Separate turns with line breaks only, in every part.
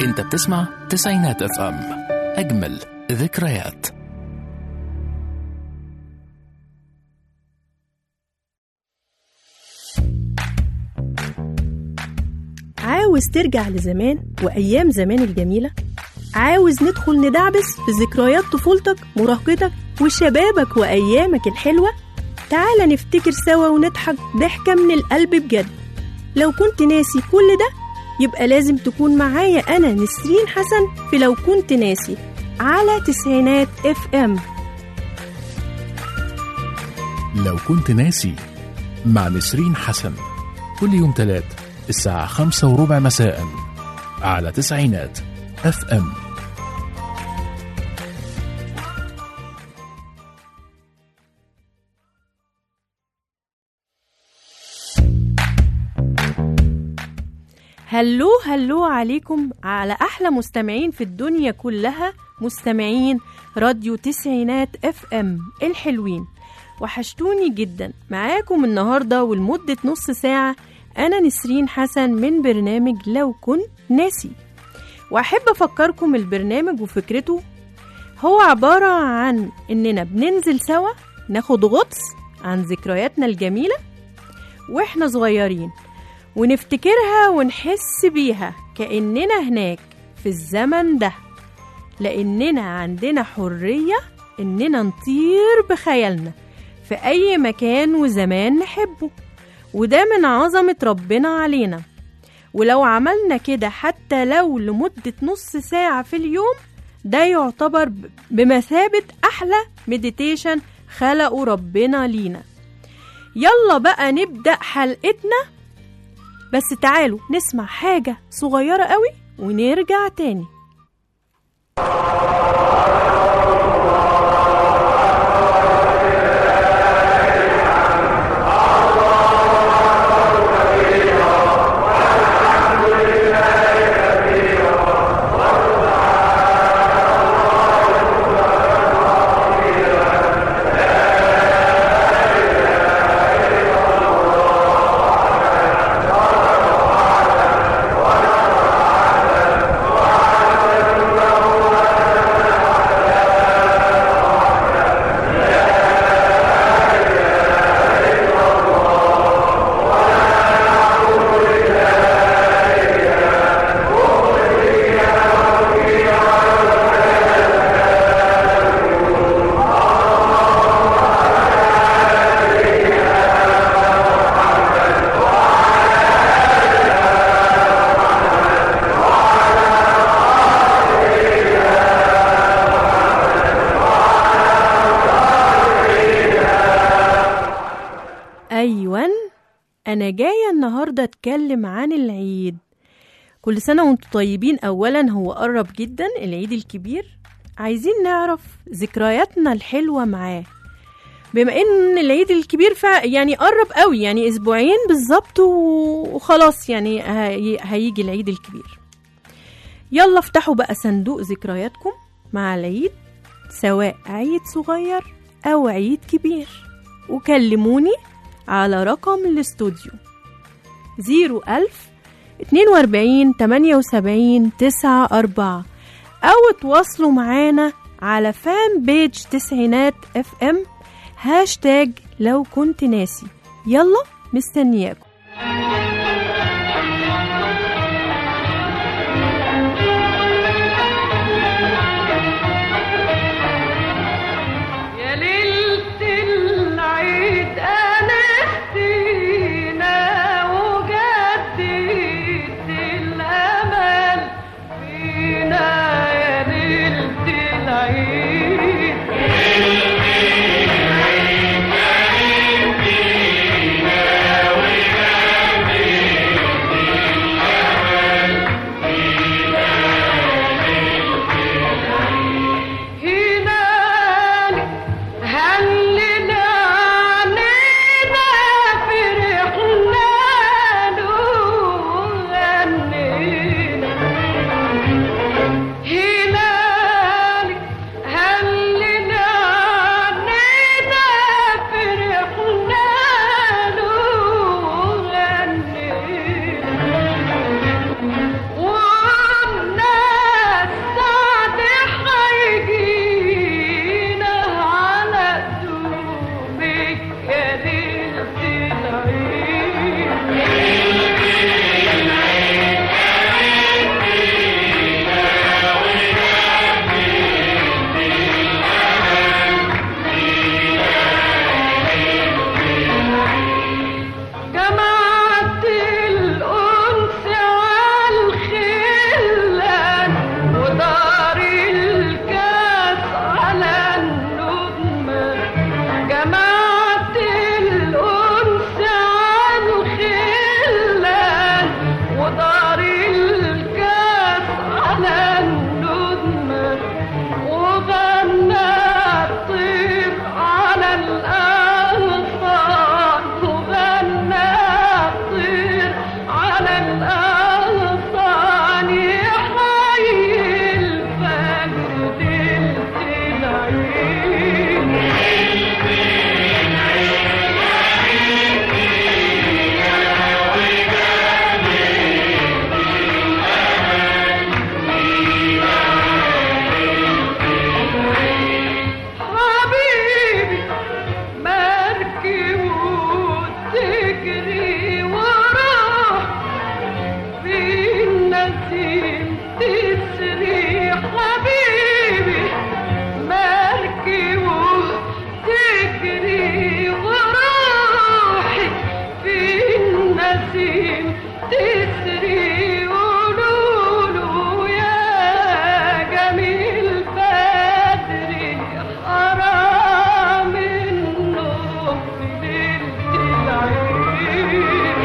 انت بتسمع تسعينات اف ام اجمل ذكريات
عاوز ترجع لزمان وأيام زمان الجميلة؟ عاوز ندخل ندعبس في ذكريات طفولتك مراهقتك وشبابك وأيامك الحلوة؟ تعال نفتكر سوا ونضحك ضحكة من القلب بجد لو كنت ناسي كل ده يبقى لازم تكون معايا أنا نسرين حسن في لو كنت ناسي على تسعينات اف ام
لو كنت ناسي مع نسرين حسن كل يوم تلات الساعة خمسة وربع مساء على تسعينات اف ام
هلو هلو عليكم على أحلى مستمعين في الدنيا كلها مستمعين راديو تسعينات اف ام الحلوين وحشتوني جدا معاكم النهاردة ولمدة نص ساعة أنا نسرين حسن من برنامج لو كنت ناسي وأحب أفكركم البرنامج وفكرته هو عبارة عن إننا بننزل سوا ناخد غطس عن ذكرياتنا الجميلة وإحنا صغيرين ونفتكرها ونحس بيها كأننا هناك في الزمن ده لأننا عندنا حرية إننا نطير بخيالنا في أي مكان وزمان نحبه وده من عظمة ربنا علينا ولو عملنا كده حتى لو لمدة نص ساعة في اليوم ده يعتبر ب- بمثابة أحلى مديتيشن خلقه ربنا لينا يلا بقى نبدأ حلقتنا بس تعالوا نسمع حاجة صغيرة قوي ونرجع تاني أيوة أنا جاية النهاردة أتكلم عن العيد كل سنة وانتم طيبين أولا هو قرب جدا العيد الكبير عايزين نعرف ذكرياتنا الحلوة معاه بما ان العيد الكبير فع يعني قرب قوي يعني اسبوعين بالظبط و- وخلاص يعني هي- هيجي العيد الكبير يلا افتحوا بقى صندوق ذكرياتكم مع العيد سواء عيد صغير او عيد كبير وكلموني على رقم الاستوديو زيرو ألف اتنين وأربعين تمانية وسبعين تسعة أربعة أو تواصلوا معانا على فان بيج تسعينات اف ام هاشتاج لو كنت ناسي يلا مستنياكم
يا ليلة العيد أنستينا وجددت الأمل فينا يا ليلة العيد
يا
نسيم تسري قولوله يا جميل بدري حرام النوم في ليلة العيد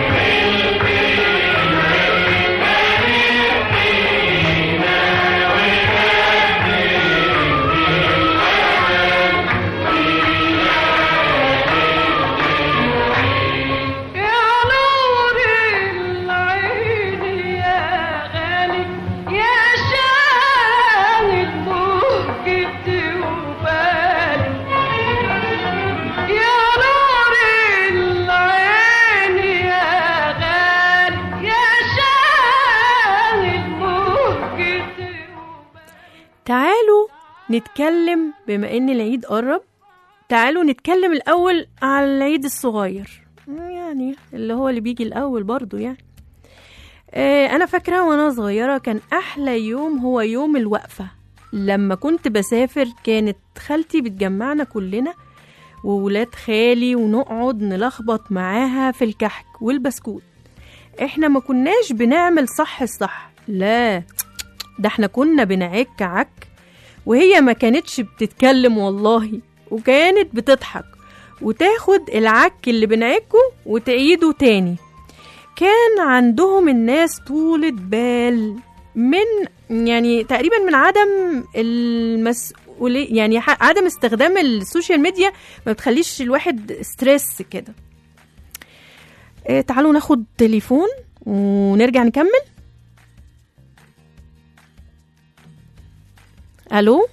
يا نور العين يا غالي يا شاهد مهجتي وبالي يا نور العين يا غالي يا شاهد مهجتي وبالي
تعالوا نتكلم بما ان العيد قرب تعالوا نتكلم الاول على العيد الصغير يعني اللي هو اللي بيجي الاول برضو يعني آه، انا فاكره وانا صغيره كان احلى يوم هو يوم الوقفه لما كنت بسافر كانت خالتي بتجمعنا كلنا وولاد خالي ونقعد نلخبط معاها في الكحك والبسكوت احنا ما كناش بنعمل صح الصح لا ده احنا كنا بنعك عك وهي ما كانتش بتتكلم والله وكانت بتضحك وتاخد العك اللي بنعكه وتعيده تاني كان عندهم الناس طولة بال من يعني تقريبا من عدم المسؤولية يعني ح- عدم استخدام السوشيال ميديا ما بتخليش الواحد ستريس كده إيه تعالوا ناخد تليفون ونرجع نكمل الو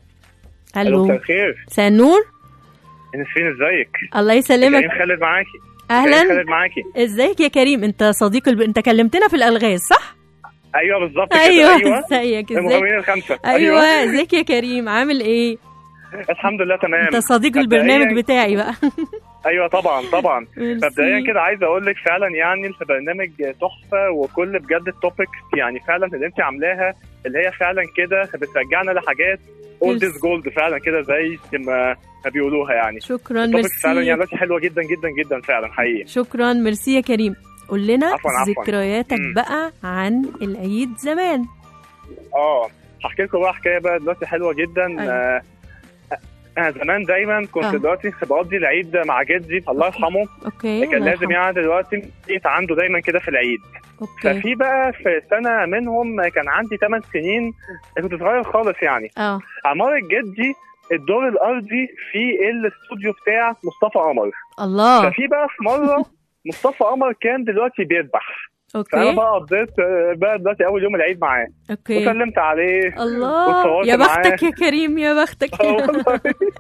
الو
الو
مساء الخير
مساء النور
نسرين ازيك
الله يسلمك
كريم خالد معاكي كريم
اهلا
خالد معاكي
ازيك يا كريم انت صديق الب... انت كلمتنا في الالغاز صح
ايوه بالظبط كده
ايوه
ايوه
ازيك ازيك
المغامرين الخمسه
ايوه ازيك يا كريم عامل ايه
الحمد لله تمام
انت صديق
مبدئياً-
البرنامج بتاعي بقى
ايوه طبعا طبعا
ميرسي.
مبدئيا كده عايز اقول لك فعلا يعني البرنامج تحفه وكل بجد التوبكس يعني فعلا اللي انت عاملاها اللي هي فعلا كده بترجعنا لحاجات اولد
ميرسي.
از جولد فعلا كده زي ما ما بيقولوها يعني
شكرا
التوبكس فعلا يعني
ميرسي
دلوقتي حلوه جدا جدا جدا فعلا حقيقي
شكرا ميرسي يا كريم قول لنا
عفواً، عفواً.
ذكرياتك
مم.
بقى عن العيد زمان
اه هحكي لكم بقى حكايه بقى دلوقتي حلوه جدا
أيوة.
آه انا زمان دايما كنت
آه.
دلوقتي بقضي العيد مع جدي الله يرحمه
اوكي
كان
الله
لازم
يرحمه.
يعني دلوقتي بقيت عنده دايما كده في العيد
اوكي
ففي بقى في سنه منهم كان عندي 8 سنين كنت صغير خالص يعني
اه
عمارة جدي الدور الارضي في الاستوديو بتاع مصطفى قمر
الله
ففي بقى في مره مصطفى قمر كان دلوقتي بيذبح فانا
اوكي
بقى قضيت آه، بقى دلوقتي اول يوم العيد معاه
اوكي
وسلمت عليه
الله
واتصورت
يا
معاه.
بختك يا كريم يا بختك
آه والله.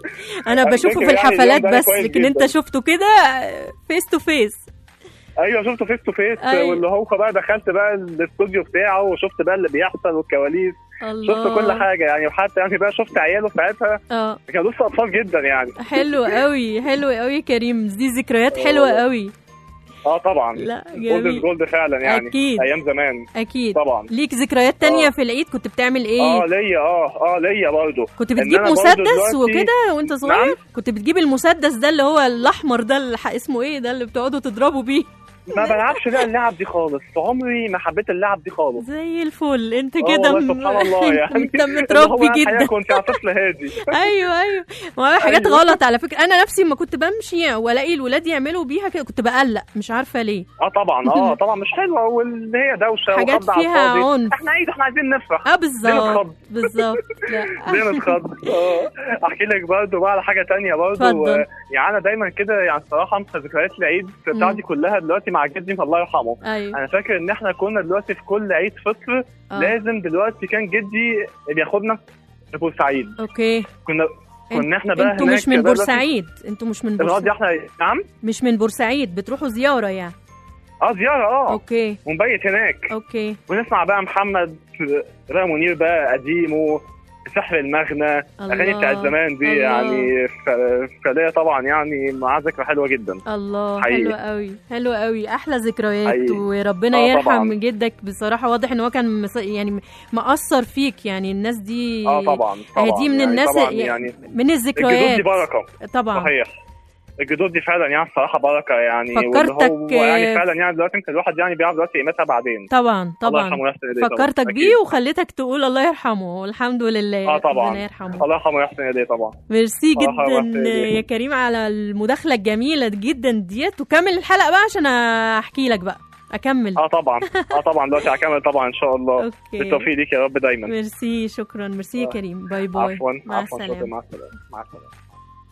انا
أنا
بشوفه
فاكر
في
يعني
الحفلات
اليوم ده
بس
كويس
لكن انت
جداً.
شفته كده فيس تو فيس
ايوه شفته فيس تو فيس
أيوة.
واللي هو بقى دخلت بقى الاستوديو بتاعه وشفت بقى اللي بيحصل والكواليس
الله
شفت كل حاجه يعني وحتى يعني بقى شفت عياله ساعتها
اه
كانوا لسه اطفال جدا يعني
حلو قوي حلو قوي يا كريم دي ذكريات حلوه قوي
اه طبعا
لا
اولد
جميل
جولد فعلا يعني
أكيد.
ايام زمان
اكيد
طبعا
ليك ذكريات تانية
آه.
في العيد كنت بتعمل
اه
ايه
ليا اه اه ليا برضه
كنت
إن
بتجيب
أنا برضه
مسدس
دلوقتي-
وكده وانت صغير
نعم؟
كنت بتجيب المسدس ده اللي هو الاحمر ده اللي ح- اسمه ايه ده اللي بتقعدوا تضربوا بيه
ما بلعبش بقى اللعب دي خالص عمري ما حبيت اللعب دي خالص
زي الفل انت
آه
كده
والله
م-
سبحان الله يعني
انت
اللي هو
متربي
أنا الحقيقة
جدا
كنت يعني طفل هادي
ايوه ايوه ما حاجات
أيوة.
غلط على فكره انا نفسي ما كنت بمشي والاقي الولاد يعملوا بيها كده كنت بقلق مش عارفه ليه
اه طبعا اه طبعا مش حلوه واللي هي دوشه
حاجات
وخض على
فيها
الفاضي.
عنف.
احنا عيد احنا عايزين نفرح
اه بالظبط
نتخض.
بالظبط لا
ليه نتخض اه احكي لك برضه بقى على حاجه تانية برضه
اتفضل.
آه، يعني انا دايما كده يعني الصراحه انت ذكريات العيد بتاعتي كلها دلوقتي مع جدي الله يرحمه
ايوه
انا فاكر ان احنا كنا دلوقتي في كل عيد فطر
آه.
لازم دلوقتي كان جدي بياخدنا لبورسعيد
اوكي
كنا كنا احنا بقى
انتوا
هناك
مش من
بقى دلوقتي-
بورسعيد انتوا مش من
الغد
بورسعيد
احنا نعم
مش من بورسعيد بتروحوا زياره يعني
اه زياره اه
اوكي
ونبيت هناك
اوكي
ونسمع بقى محمد بقى منير بقى قديم وسحر المغنى
الله.
اغاني بتاعت زمان دي
الله.
يعني ف- فليا طبعا يعني معاه ذكرى حلوه جدا
الله
حقيقي.
حلو قوي حلو قوي احلى ذكريات
حقيقي.
وربنا
آه
يرحم
طبعاً.
جدك بصراحه واضح ان هو كان مس... يعني مأثر فيك يعني الناس دي
اه طبعا
هي
طبعا
دي من
يعني
الناس
طبعا
يعني
يعني
من
الجدود
الذكريات
دي بركه
طبعا
صحيح الجدود دي فعلا يعني الصراحه بركه يعني
فكرتك،
واللي هو يعني
آه،
فعلا يعني دلوقتي يمكن الواحد يعني بيعرف دلوقتي قيمتها بعدين
طبعا
الله
طبعا
يرحمه ويحسن إليه طبعاً.
فكرتك
أكيد.
بيه وخليتك تقول الله يرحمه والحمد لله
اه طبعا
ربنا يرحمه
الله يرحمه ويحسن اليه طبعا
ميرسي
صراحة
جدا
وقت إيه.
يا كريم على المداخله الجميله جدا ديت وكمل الحلقه بقى عشان احكي لك بقى اكمل
اه طبعا اه طبعا دلوقتي هكمل طبعا ان شاء الله
اوكي
بالتوفيق ليك يا رب دايما
ميرسي شكرا ميرسي يا
آه.
كريم باي باي
عفوا
مع
عفوا شكرا
السلامه
مع السلامه مع السلامه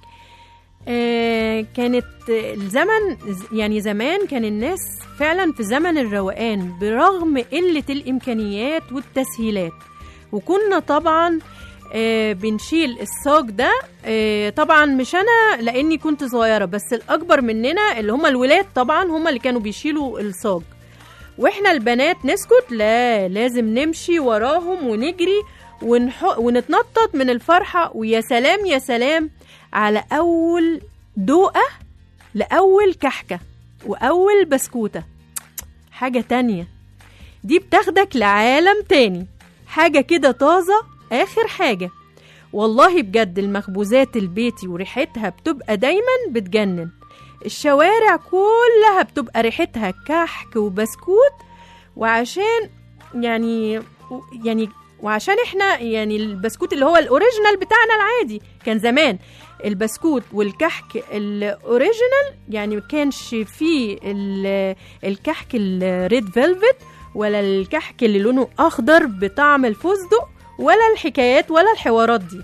آه، كانت الزمن يعني زمان كان الناس فعلا في زمن الروقان برغم قلة الإمكانيات والتسهيلات وكنا طبعا آه، بنشيل الصاج ده آه، طبعا مش أنا لأني كنت صغيرة بس الأكبر مننا اللي هم الولاد طبعا هم اللي كانوا بيشيلوا الصاج واحنا البنات نسكت لا لازم نمشي وراهم ونجري ونح... ونتنطط من الفرحة ويا سلام يا سلام على أول دوقة لأول كحكة وأول بسكوتة حاجة تانية دي بتاخدك لعالم تاني حاجة كده طازة آخر حاجة والله بجد المخبوزات البيتي وريحتها بتبقى دايما بتجنن الشوارع كلها بتبقى ريحتها كحك وبسكوت وعشان يعني يعني وعشان احنا يعني البسكوت اللي هو الاوريجينال بتاعنا العادي كان زمان البسكوت والكحك الاوريجينال يعني ما كانش فيه ال- الكحك الريد فيلفت ولا الكحك اللي لونه اخضر بطعم الفستق ولا الحكايات ولا الحوارات دي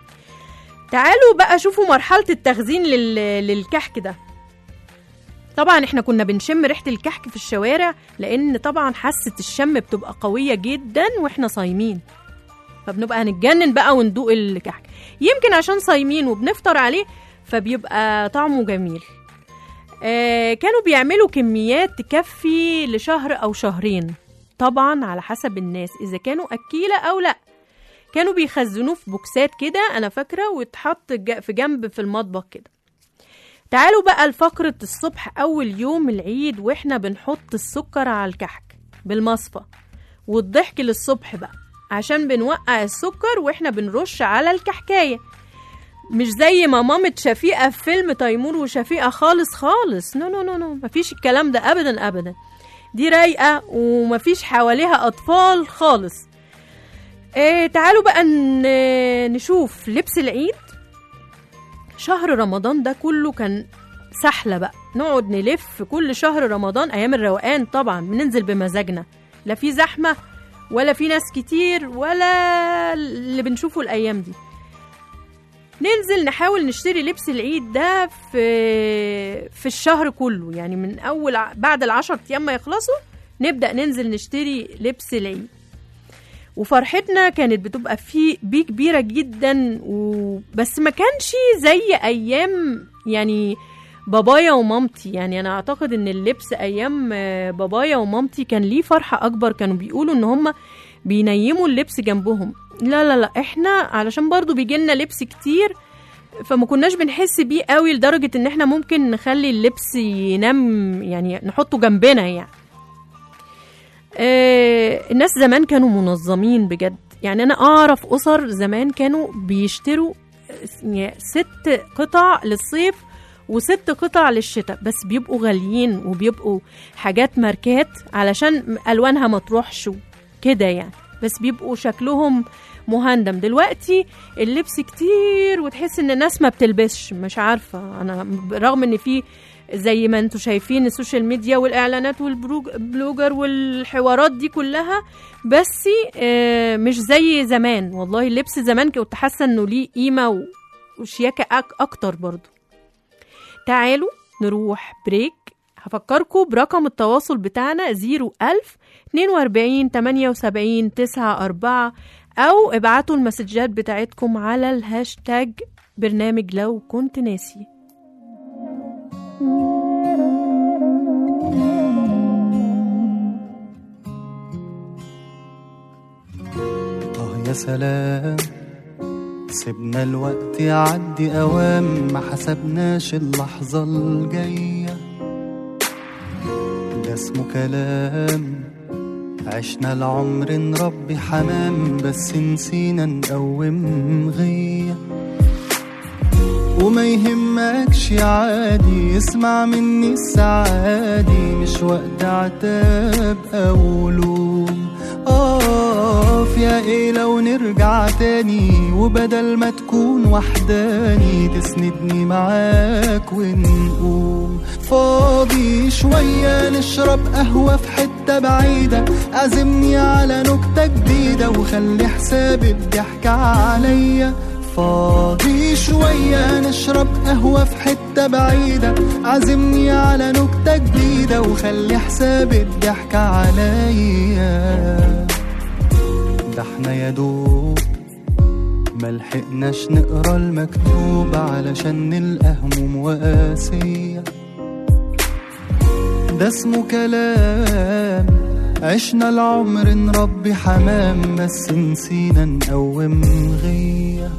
تعالوا بقى شوفوا مرحلة التخزين لل... للكحك ده طبعا احنا كنا بنشم ريحة الكحك في الشوارع لان طبعا حاسة الشم بتبقى قوية جدا واحنا صايمين فبنبقى هنتجنن بقى وندوق الكحك يمكن عشان صايمين وبنفطر عليه فبيبقى طعمه جميل آه كانوا بيعملوا كميات تكفي لشهر او شهرين طبعا على حسب الناس اذا كانوا اكيلة او لا كانوا بيخزنوه في بوكسات كده انا فاكره ويتحط ج- في جنب في المطبخ كده تعالوا بقى لفقرة الصبح أول يوم العيد وإحنا بنحط السكر على الكحك بالمصفى والضحك للصبح بقى عشان بنوقع السكر وإحنا بنرش على الكحكاية مش زي ما مامة شفيقة في فيلم تيمور وشفيقة خالص خالص نو نو نو نو مفيش الكلام ده أبدا أبدا دي رايقة ومفيش حواليها أطفال خالص إيه تعالوا بقى ن- نشوف لبس العيد شهر رمضان ده كله كان سحلة بقى نقعد نلف كل شهر رمضان أيام الروقان طبعا بننزل بمزاجنا لا في زحمة ولا في ناس كتير ولا اللي بنشوفه الأيام دي ننزل نحاول نشتري لبس العيد ده في في الشهر كله يعني من أول ع- بعد العشر أيام ما يخلصوا نبدأ ننزل نشتري لبس العيد وفرحتنا كانت بتبقى في بيه كبيرة جدا و... بس ما كانش زي أيام يعني بابايا ومامتي يعني أنا أعتقد إن اللبس أيام آه، بابايا ومامتي كان ليه فرحة أكبر كانوا بيقولوا إن هما بينيموا اللبس جنبهم لا لا لا إحنا علشان برضو بيجيلنا لبس كتير فما كناش بنحس بيه قوي لدرجة إن إحنا ممكن نخلي اللبس ينام يعني نحطه جنبنا يعني آه، الناس زمان كانوا منظمين بجد يعني انا اعرف اسر زمان كانوا بيشتروا يعني ست قطع للصيف وست قطع للشتاء بس بيبقوا غاليين وبيبقوا حاجات ماركات علشان الوانها ما تروحش كده يعني بس بيبقوا شكلهم مهندم دلوقتي اللبس كتير وتحس ان الناس ما بتلبسش مش عارفه انا رغم ان في زي ما انتم شايفين السوشيال ميديا والاعلانات والبلوجر والحوارات دي كلها بس آه، مش زي زمان والله اللبس زمان كنت حاسه انه ليه قيمه و- وشياكه أك اكتر برضو تعالوا نروح بريك هفكركم برقم التواصل بتاعنا 01000 42 78 94 أو ابعتوا المسجات بتاعتكم على الهاشتاج برنامج لو كنت ناسي
آه يا سلام سيبنا الوقت يعدي أوام ما حسبناش اللحظة الجاية ده اسمه كلام عشنا العمر نربي حمام بس نسينا نقوم غية وما يهمكش عادي اسمع مني السعادي مش وقت عتاب او لوم اقف يا ايه لو نرجع تاني وبدل ما تكون وحداني تسندني معاك ونقوم فاضي شوية نشرب قهوة في حتة بعيدة عزمني على نكتة جديدة وخلي حساب الضحكة عليا فاضي شوية نشرب قهوة في حتة بعيدة عزمني على نكتة جديدة وخلي حساب الضحكة عليا ده احنا يا دوب ملحقناش نقرا المكتوب علشان نلقى هموم وقاسية ده اسمه كلام عشنا العمر نربي حمام بس نسينا نقوم غيه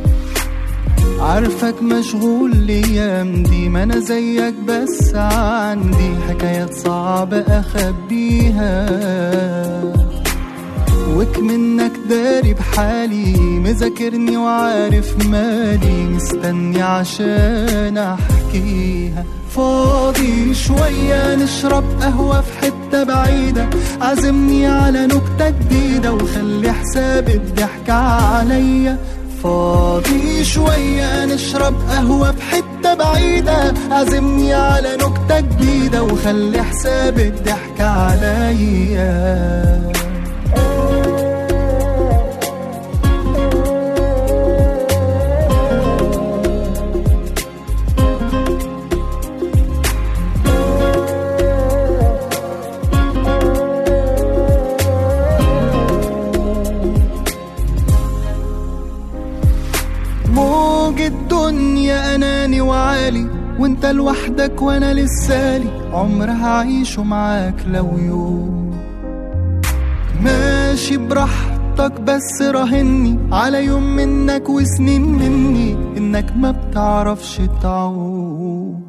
عارفك مشغول الايام دي ما انا زيك بس عندي حكايات صعبة اخبيها وك منك داري بحالي مذاكرني وعارف مالي مستني عشان احكيها فاضي شوية نشرب قهوة في حتة بعيدة عزمني على نكتة جديدة وخلي حساب الضحكة عليا فاضي شوية نشرب قهوة في حتة بعيدة عزمني على نكتة جديدة وخلي حساب الضحكة عليا موج الدنيا اناني وعالي وانت لوحدك وانا لسالي عمر هعيشه معاك لو يوم ماشي براحتك بس راهني على يوم منك وسنين مني انك ما بتعرفش تعوم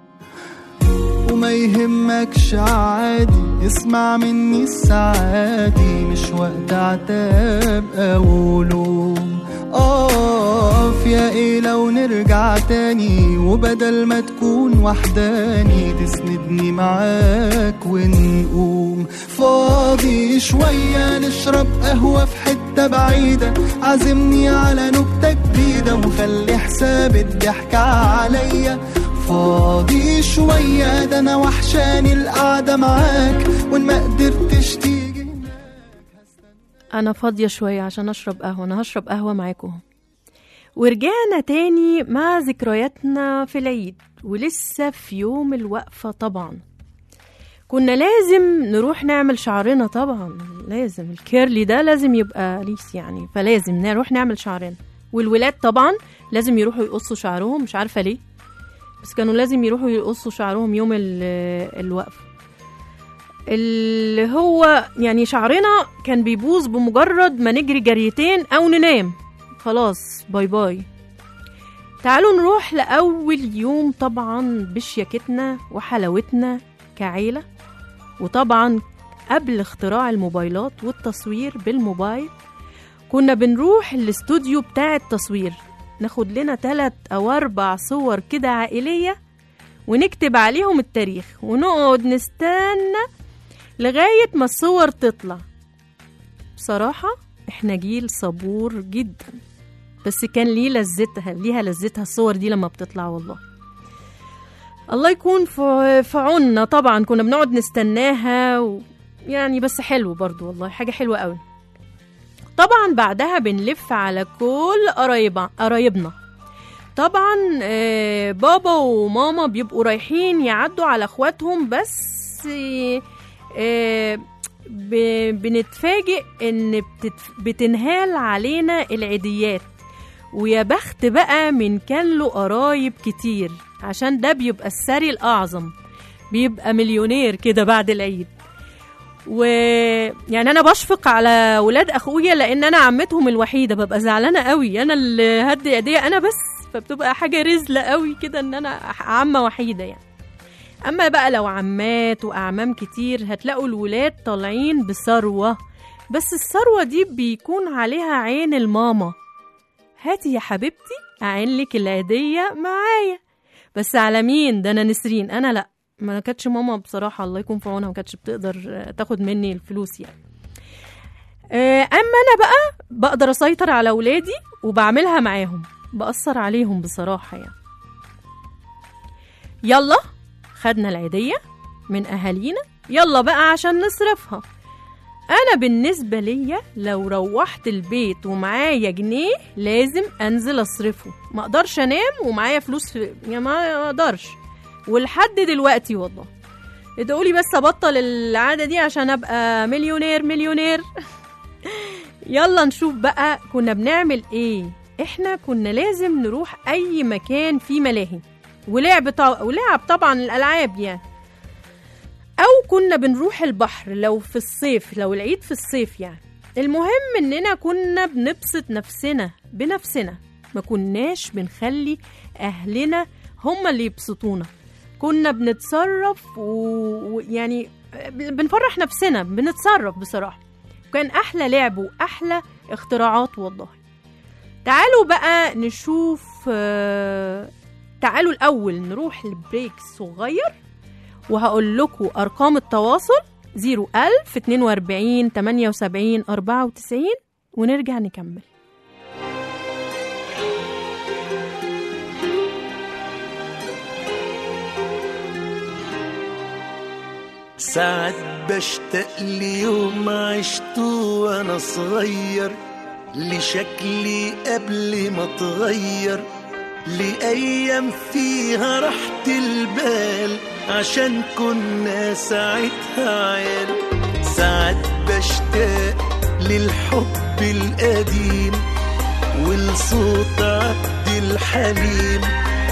وما يهمكش عادي اسمع مني السعادي مش وقت عتاب او لوم اقف يا ايه لو نرجع تاني وبدل ما تكون وحداني تسندني معاك ونقوم فاضي شوية نشرب قهوة في حتة بعيدة عزمني على نكتة جديدة وخلي حساب الضحكة عليا فاضي شوية ده أنا وحشاني القعدة معاك وإن ما قدرتش تيجي
انا فاضيه شويه عشان اشرب قهوه انا هشرب قهوه معاكم ورجعنا تاني مع ذكرياتنا في العيد ولسه في يوم الوقفه طبعا كنا لازم نروح نعمل شعرنا طبعا لازم الكيرلي ده لازم يبقى ليس يعني فلازم نروح نعمل شعرنا والولاد طبعا لازم يروحوا يقصوا شعرهم مش عارفه ليه بس كانوا لازم يروحوا يقصوا شعرهم يوم ال- الوقفه اللي هو يعني شعرنا كان بيبوظ بمجرد ما نجري جريتين او ننام خلاص باي باي تعالوا نروح لأول يوم طبعا بشياكتنا وحلاوتنا كعيلة وطبعا قبل اختراع الموبايلات والتصوير بالموبايل كنا بنروح الاستوديو بتاع التصوير ناخد لنا تلات أو أربع صور كده عائلية ونكتب عليهم التاريخ ونقعد نستنى لغاية ما الصور تطلع بصراحة احنا جيل صبور جدا بس كان ليه لذتها ليها لذتها الصور دي لما بتطلع والله الله يكون في في عوننا طبعا كنا بنقعد نستناها و... يعني بس حلو برضو والله حاجة حلوة قوي طبعا بعدها بنلف على كل قرايب قرايبنا طبعا آه، بابا وماما بيبقوا رايحين يعدوا على اخواتهم بس آه، آه، ب- بنتفاجئ ان بتت- بتنهال علينا العيديات ويا بخت بقى من كان له قرايب كتير عشان ده بيبقى الثري الأعظم بيبقى مليونير كده بعد العيد ويعني انا بشفق على ولاد اخويا لان انا عمتهم الوحيده ببقى زعلانه قوي انا اللي هدي ايديا انا بس فبتبقى حاجه رزله قوي كده ان انا عمه وحيده يعني اما بقى لو عمات واعمام كتير هتلاقوا الولاد طالعين بثروه بس الثروه دي بيكون عليها عين الماما هاتي يا حبيبتي أعينلك العيدية معايا بس على مين ده أنا نسرين أنا لأ ما كانتش ماما بصراحة الله يكون في عونها ما كانتش بتقدر آه، تاخد مني الفلوس يعني آه، أما أنا بقى بقدر أسيطر على ولادي وبعملها معاهم بأثر عليهم بصراحة يعني يلا خدنا العيدية من أهالينا يلا بقى عشان نصرفها أنا بالنسبة ليا لو روحت البيت ومعايا جنيه لازم أنزل أصرفه ما أقدرش أنام ومعايا فلوس في يعني ما أقدرش ولحد دلوقتي والله ادعولي بس أبطل العادة دي عشان أبقى مليونير مليونير يلا نشوف بقى كنا بنعمل ايه احنا كنا لازم نروح اي مكان فيه ملاهي ولعب طو... ولعب طبعا الالعاب يعني او كنا بنروح البحر لو في الصيف لو العيد في الصيف يعني المهم اننا كنا بنبسط نفسنا بنفسنا ما كناش بنخلي اهلنا هم اللي يبسطونا كنا بنتصرف و- ويعني بنفرح نفسنا بنتصرف بصراحه وكان احلى لعب واحلى اختراعات والله تعالوا بقى نشوف آه، تعالوا الاول نروح لبريك صغير وهقول لكم ارقام التواصل 01000 42 78 94 ونرجع نكمل
ساعات بشتاق ليوم عشته وانا صغير لشكلي قبل ما اتغير لأيام فيها راحة البال عشان كنا ساعتها عيال ساعات بشتاق للحب القديم ولصوت عبد الحليم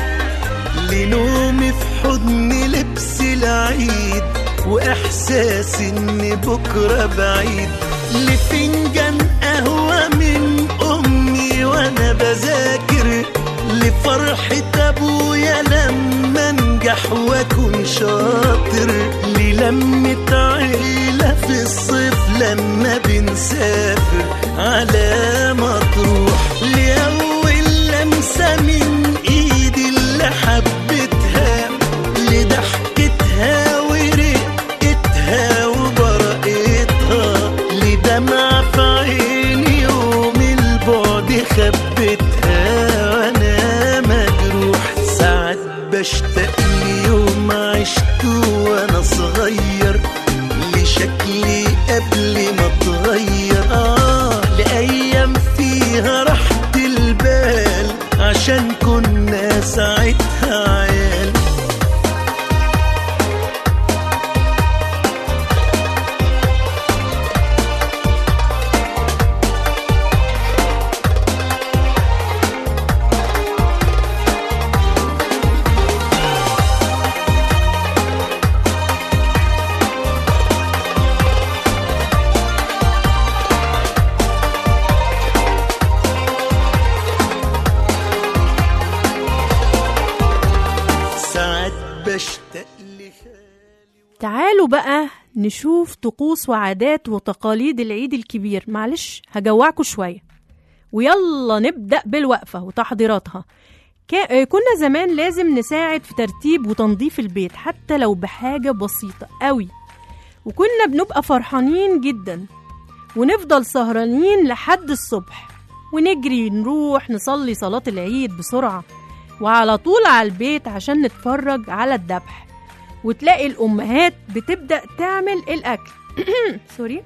لنومي في حضن لبس العيد واحساس ان بكره بعيد لفنجان قهوه من امي وانا بذاكر لفرحة ابويا لما انجح واكون شاطر للمة عيلة في الصيف لما بنسافر على مطروح لأول لمسة من ايدي اللي حبيتها لضحكتها ورقتها وبرقتها لدمع في عيني يوم البعد خبتها وانا مجروح ساعات بشتاق ليوم عشته وانا صغير لشكلي قبل ما اتغير اه لايام فيها راحة البال عشان كنا ساعتها عيال ساعات بشتاق لخالي
تعالوا بقى نشوف طقوس وعادات وتقاليد العيد الكبير معلش هجوعكم شوية ويلا نبدأ بالوقفة وتحضيراتها كا- آه، كنا زمان لازم نساعد في ترتيب وتنظيف البيت حتى لو بحاجة بسيطة قوي وكنا بنبقى فرحانين جدا ونفضل سهرانين لحد الصبح ونجري نروح نصلي صلاة العيد بسرعة وعلى طول على البيت عشان نتفرج على الذبح وتلاقي الأمهات بتبدأ تعمل الأكل سوري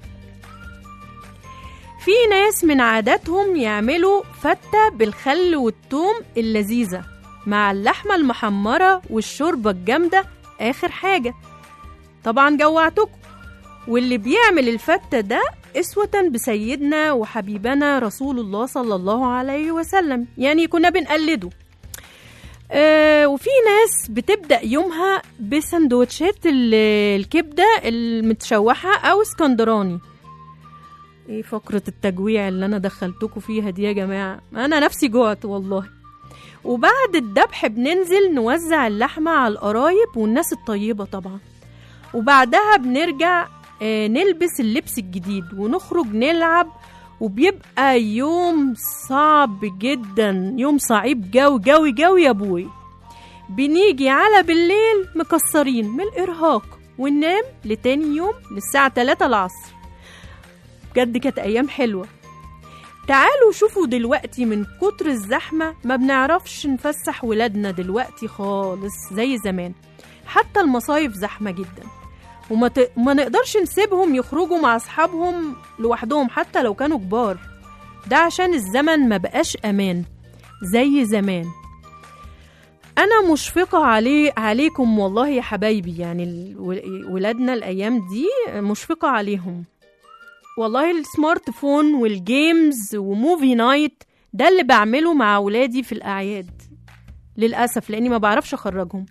في ناس من عاداتهم يعملوا فتة بالخل والثوم اللذيذة مع اللحمة المحمرة والشوربة الجامدة آخر حاجة طبعا جوعتكم واللي بيعمل الفتة ده أسوة بسيدنا وحبيبنا رسول الله صلى الله عليه وسلم يعني كنا بنقلده آه وفي ناس بتبدأ يومها بسندوتشات ال- الكبدة المتشوحة أو اسكندراني ايه فقرة التجويع اللي أنا دخلتكم فيها دي يا جماعة أنا نفسي جوعت والله وبعد الذبح بننزل نوزع اللحمة على القرايب والناس الطيبة طبعا وبعدها بنرجع آه، نلبس اللبس الجديد ونخرج نلعب وبيبقى يوم صعب جدا يوم صعيب جوي جوي جوي يا ابوي بنيجي على بالليل مكسرين من الإرهاق وننام لتاني يوم للساعة 3 العصر بجد كانت أيام حلوة تعالوا شوفوا دلوقتي من كتر الزحمة ما بنعرفش نفسح ولادنا دلوقتي خالص زي زمان حتى المصايف زحمة جدا وما ت... ما نقدرش نسيبهم يخرجوا مع أصحابهم لوحدهم حتى لو كانوا كبار ده عشان الزمن ما بقاش أمان زي زمان أنا مشفقة عليه عليكم والله يا حبايبي يعني ال- ول- ولادنا الأيام دي مشفقة عليهم والله السمارت فون والجيمز وموفي نايت ده اللي بعمله مع ولادي في الأعياد للأسف لأني ما بعرفش أخرجهم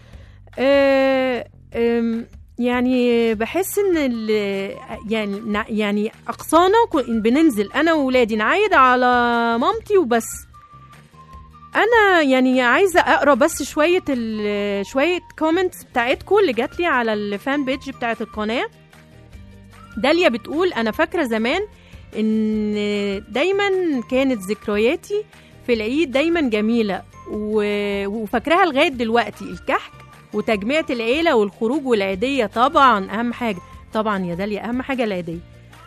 أه أم، يعني بحس ان ال- يعني نع- يعني اقصانا كو- بننزل انا وولادي نعايد على مامتي وبس انا يعني عايزه اقرا بس شويه ال- شويه كومنتس بتاعتكم اللي جات لي على الفان بيج بتاعت القناه داليا بتقول انا فاكره زمان ان دايما كانت ذكرياتي في العيد دايما جميله و- وفاكراها لغايه دلوقتي الكحك وتجميعة العيلة والخروج والعيدية طبعا أهم حاجة طبعا يا داليا أهم حاجة العيدية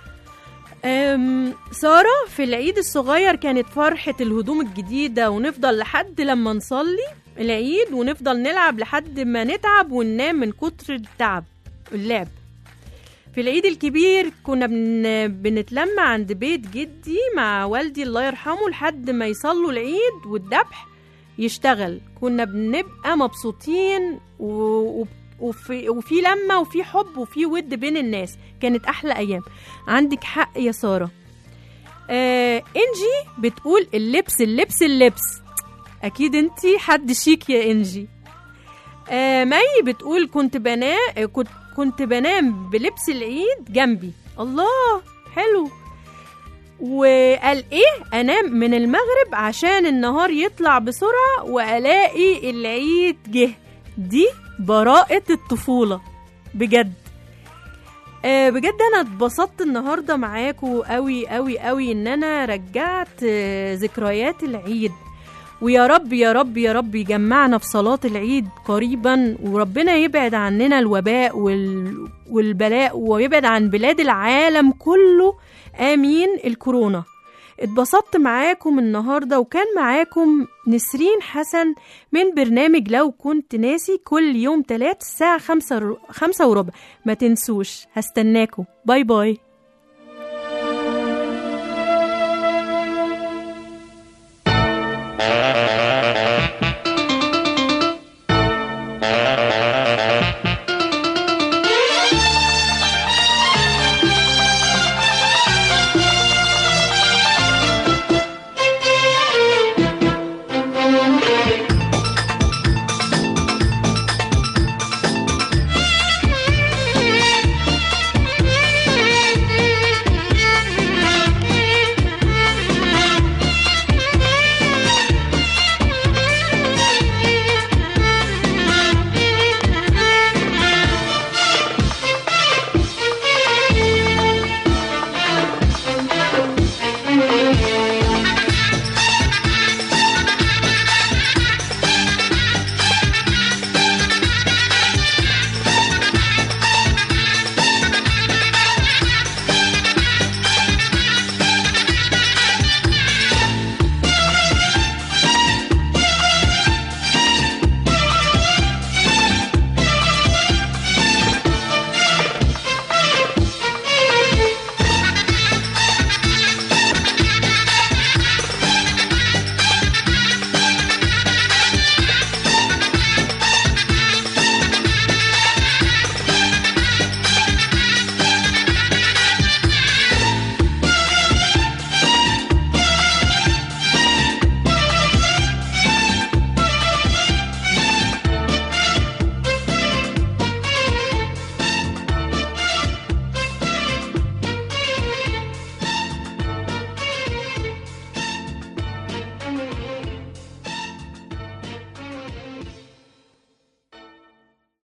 أم سارة في العيد الصغير كانت فرحة الهدوم الجديدة ونفضل لحد لما نصلي العيد ونفضل نلعب لحد ما نتعب وننام من كتر التعب اللعب في العيد الكبير كنا بن... بنتلم عند بيت جدي مع والدي الله يرحمه لحد ما يصلوا العيد والذبح يشتغل كنا بنبقى مبسوطين و... و... وفي... وفي لمة وفي حب وفي ود بين الناس كانت أحلى أيام عندك حق يا سارة آه إنجي بتقول اللبس اللبس اللبس أكيد أنتي حد شيك يا إنجي آه مي بتقول كنت بنام كنت كنت بنام بلبس العيد جنبي الله حلو وقال ايه انام من المغرب عشان النهار يطلع بسرعه والاقي العيد جه دي براءه الطفوله بجد آه بجد انا اتبسطت النهارده معاكم قوي قوي قوي ان انا رجعت آه ذكريات العيد ويا رب يا رب يا رب يجمعنا في صلاة العيد قريبا وربنا يبعد عننا الوباء وال... والبلاء ويبعد عن بلاد العالم كله آمين الكورونا اتبسطت معاكم النهاردة وكان معاكم نسرين حسن من برنامج لو كنت ناسي كل يوم تلات الساعة خمسة, خمسة وربع ما تنسوش هستناكم باي باي